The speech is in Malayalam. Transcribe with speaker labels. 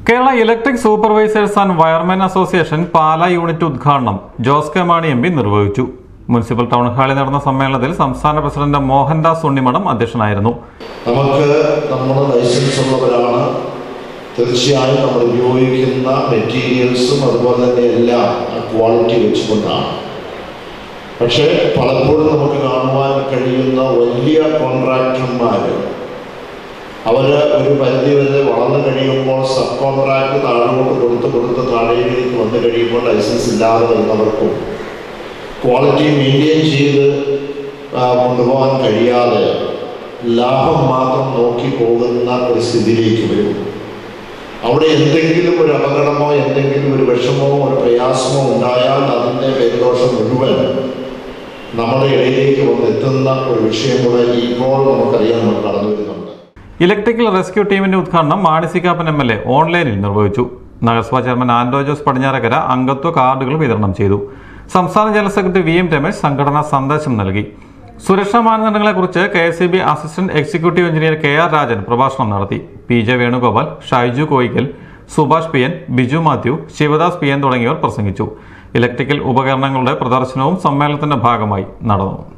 Speaker 1: Kerala electric supervisors and wiremen association Pala unit ഉദ്ഘാടനം Jose K Mani M P നിർവഹിച്ചു മുനിസിപ്പൽ ടൗൺ ഹാളിൽ നടന്ന സമ്മേളനത്തിൽ സംസ്ഥാന പ്രസിഡന്റ് മോഹൻദാസ് ഉണ്ണിമഠം അധ്യക്ഷനായിരുന്നു
Speaker 2: നമുക്ക് നമ്മുടെ ലൈസൻസ് ഉള്ളവരാണ് തീർച്ചയായും നമ്മൾ ഉപയോഗിക്കുന്ന മെറ്റീരിയൽസും അതുപോലെ തന്നെ എല്ലാം ക്വാളിറ്റി വെച്ചുകൊണ്ടാണ് പക്ഷേ പലപ്പോഴും നമുക്ക് കാണുവാൻ കഴിയുന്ന വലിയ കോൺട്രാക്ടർമാർ അവർ ഒരു പരിധി വരെ വളർന്നു കഴിയുമ്പോൾ സബ് കോൺട്രാക്ട് താഴോട്ട് കൊടുത്ത് കൊടുത്ത് താഴേക്ക് വന്നു കഴിയുമ്പോൾ ലൈസൻസ് ഇല്ലാതെ വരുന്നവർക്കും ക്വാളിറ്റി മെയിൻറ്റെയിൻ ചെയ്ത് ആ, കൊണ്ടുപോകാൻ കഴിയാതെ ലാഭം മാത്രം നോക്കി പോകുന്ന ഒരു സ്ഥിതിയിലേക്ക് വരും അവിടെ എന്തെങ്കിലും ഒരു അപകടമോ എന്തെങ്കിലും ഒരു വിഷമോ ഒരു പ്രയാസമോ ഉണ്ടായാൽ അതിൻ്റെ പേരുദോഷം മുഴുവൻ നമ്മുടെ ഇടയിലേക്ക് വന്നെത്തുന്ന ഒരു വിഷയം കൂടെ ഇപ്പോൾ നമുക്കറിയാൻ നമ്മൾ കടന്നു വരുന്നുണ്ട്
Speaker 1: ഇലക്ട്രിക്കൽ റെസ്ക്യൂ ടീമിന്റെ ഉദ്ഘാടനം മാണിസിക്കാപ്പൻ എം എൽ എ ഓൺലൈനിൽ നിർവഹിച്ചു നഗരസഭാ ചെയർമാൻ ആൻഡോ ജോസ് പടിഞ്ഞാറക്കര അംഗത്വ കാർഡുകൾ വിതരണം ചെയ്തു സംസ്ഥാന general secretary V M Ramesh സംഘടനാ സന്ദേശം നൽകി സുരക്ഷാ മാനദണ്ഡങ്ങളെക്കുറിച്ച് K S C B assistant executive engineer K R Rajan പ്രഭാഷണം നടത്തി P J Venugopal Shaiju Koyikkal Subhash P N Biju Mathew Shivadas P N തുടങ്ങിയവർ പ്രസംഗിച്ചു ഇലക്ട്രിക്കൽ ഉപകരണങ്ങളുടെ പ്രദർശനവും സമ്മേളനത്തിന്റെ ഭാഗമായി നടന്നു